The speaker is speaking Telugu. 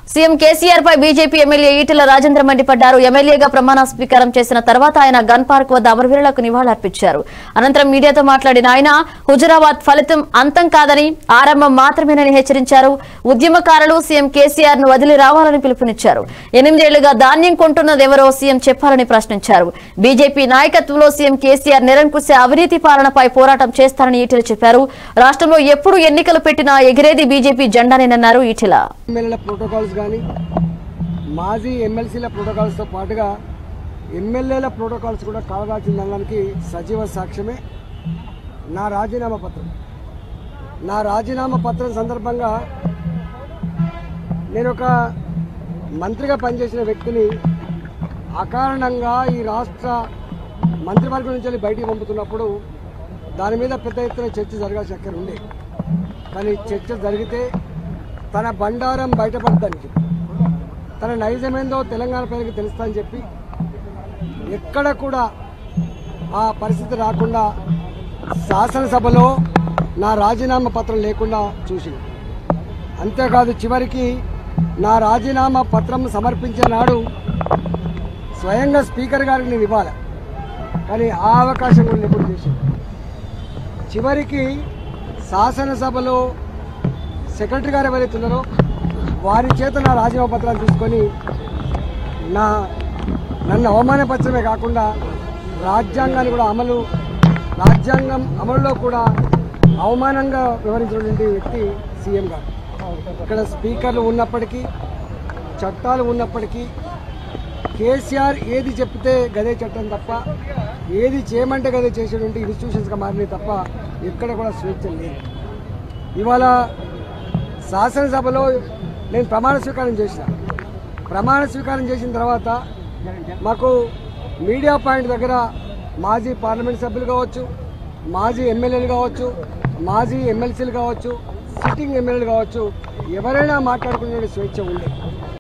సీఎం కేసీఆర్ పై బీజేపీ ఎమ్మెల్యే ఈటెల రాజేంద్ర మండిపడ్డారు ఎమ్మెల్యేగా ప్రమాణ స్వీకారం చేసిన తర్వాత ఆయన గన్ పార్క్ వద్ద అమరవీరులకు నివాళులర్పించారు అనంతరం మీడియాతో మాట్లాడిన ఆయన హుజురాబాద్ ఫలితం అంతం కాదని ఆరంభం మాత్రమేనని హెచ్చరించారు ఉద్యమకారులు సీఎం కేసీఆర్ ను వదిలి రావాలని పిలుపునిచ్చారు ఎనిమిదేళ్లుగా ధాన్యం కొంటున్నదెవరో సీఎం చెప్పాలని ప్రశ్నించారు బీజేపీ నాయకత్వంలో సీఎం కేసీఆర్ నిరంకుశ అవినీతి పాలనపై పోరాటం చేస్తారని ఈటెల చెప్పారు రాష్ట్రంలో ఎప్పుడు ఎన్నికలు పెట్టినా ఎగిరేది బీజేపీ జెండానేనన్నారు ఈటెల ఎమ్మెల్యేల ప్రోటోకాల్స్ కానీ మాజీ ఎమ్మెల్సీల ప్రోటోకాల్స్తో పాటుగా ఎమ్మెల్యేల ప్రోటోకాల్స్ కూడా కాలదాచిన దానికి సజీవ సాక్ష్యమే నా రాజీనామా పత్రం నా రాజీనామా పత్రం సందర్భంగా నేను ఒక మంత్రిగా పనిచేసిన వ్యక్తిని అకారణంగా ఈ రాష్ట్ర మంత్రివర్గం నుంచి వెళ్ళి బయటికి పంపుతున్నప్పుడు దాని మీద పెద్ద ఎత్తున చర్చ జరగాల్సిన అక్కడ ఉండే కానీ చర్చ జరిగితే తన బండారం బయటపడడానికి తన నైజమేందో తెలంగాణ ప్రజలకు తెలుస్తా అని చెప్పి ఎక్కడ కూడా ఆ పరిస్థితి రాకుండా శాసనసభలో నా రాజీనామా పత్రం లేకుండా చూసింది అంతేకాదు చివరికి నా రాజీనామా పత్రం సమర్పించే నాడు స్వయంగా స్పీకర్ గారికి నేను ఇవ్వాలి కానీ ఆ అవకాశం కూడా ఎప్పుడు చేసింది చివరికి శాసనసభలో సెక్రటరీ గారు ఎవరైతే ఉన్నారో వారి చేత నా రాజీనామా పత్రాలు తీసుకొని నా నన్ను అవమానపరచడమే కాకుండా రాజ్యాంగాన్ని కూడా అమలు రాజ్యాంగం అమలులో కూడా అవమానంగా వివరించినటువంటి వ్యక్తి సీఎం గారు ఇక్కడ స్పీకర్లు ఉన్నప్పటికీ చట్టాలు ఉన్నప్పటికీ కేసీఆర్ ఏది చెప్తే గదే చట్టం తప్ప ఏది చేయమంటే గదే చేసేటువంటి ఇన్స్టిట్యూషన్స్గా మారినాయి తప్ప ఎక్కడ కూడా స్వేచ్ఛ లేదు ఇవాళ శాసనసభలో నేను ప్రమాణ స్వీకారం చేసిన ప్రమాణ స్వీకారం చేసిన తర్వాత మాకు మీడియా పాయింట్ దగ్గర మాజీ పార్లమెంట్ సభ్యులు కావచ్చు మాజీ ఎమ్మెల్యేలు కావచ్చు మాజీ ఎమ్మెల్సీలు కావచ్చు సిట్టింగ్ ఎమ్మెల్యేలు కావచ్చు ఎవరైనా మాట్లాడుకునే స్వేచ్ఛ ఉంది